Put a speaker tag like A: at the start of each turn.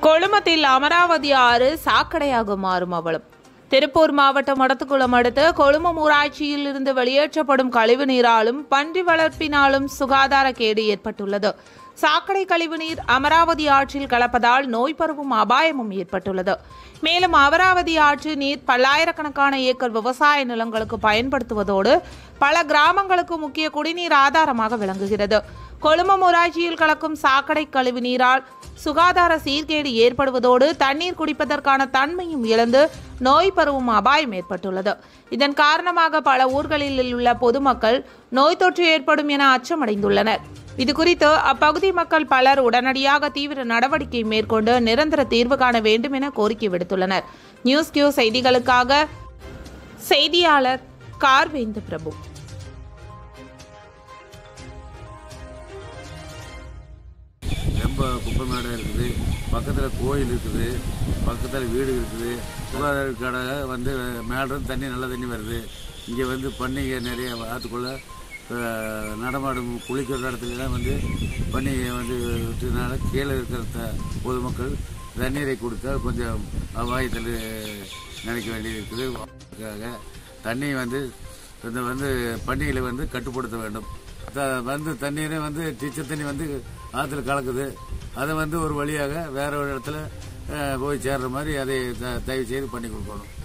A: கொழுமத்தில் அமராவதி ஆறு சாக்கடையாக மாறும் அவலம் திருப்பூர் மாவட்டம் மடத்துக்குளம் அடுத்த கொழுமம் ஊராட்சியில் இருந்து வெளியேற்றப்படும் கழிவு நீராலும் பன்றி வளர்ப்பினாலும் சுகாதார கேடு ஏற்பட்டுள்ளது சாக்கடை கழிவுநீர் அமராவதி ஆற்றில் கலப்பதால் நோய் பரவும் அபாயமும் ஏற்பட்டுள்ளது மேலும் அமராவதி ஆற்று நீர் பல்லாயிரக்கணக்கான ஏக்கர் விவசாய நிலங்களுக்கு பயன்படுத்துவதோடு பல கிராமங்களுக்கு முக்கிய குடிநீர் ஆதாரமாக விளங்குகிறது கொழுமம் ஊராட்சியில் கலக்கும் சாக்கடை கழிவு நீரால் சுகாதார சீர்கேடு ஏற்படுவதோடு தண்ணீர் குடிப்பதற்கான தன்மையும் இழந்து நோய் பரவும் அபாயம் ஏற்பட்டுள்ளது இதன் காரணமாக பல ஊர்களில் உள்ள பொதுமக்கள் நோய் தொற்று ஏற்படும் என அச்சமடைந்துள்ளனர் இதுகுறித்து அப்பகுதி மக்கள் பலர் உடனடியாக தீவிர நடவடிக்கை மேற்கொண்டு நிரந்தர தீர்வு காண வேண்டும் என கோரிக்கை விடுத்துள்ளனர் நியூஸ் கியூ செய்திகளுக்காக செய்தியாளர் கார்வேந்து பிரபு
B: ரொம்ப குப்பை மேடை இருக்குது பக்கத்தில் கோயில் இருக்குது பக்கத்தில் வீடு இருக்குது சுகாதார கடை வந்து மேடம் தண்ணி நல்ல தண்ணி வருது இங்கே வந்து பண்டிகை நிறைய ஆற்றுக்குள்ளே நடமாடும் குளிக்கிற இடத்துலலாம் வந்து பண்டிகை வந்து விட்டதுனால கீழே இருக்கிற த- பொதுமக்கள் தண்ணீரை கொடுத்தால் கொஞ்சம் அபாயத்தில் நினைக்க வேண்டியது இருக்குது அதுக்காக தண்ணி வந்து இந்த வந்து பண்டிகைகளை வந்து கட்டுப்படுத்த வேண்டும் த- வந்து தண்ணீரை வந்து டீச்சர் தண்ணி வந்து ஆற்றுல கலக்குது அதை வந்து ஒரு வழியாக வேற ஒரு இடத்துல அஹ், போய் சேர்ற மாதிரி அதை த- தயவு செய்து பண்ணி கொடுக்கணும்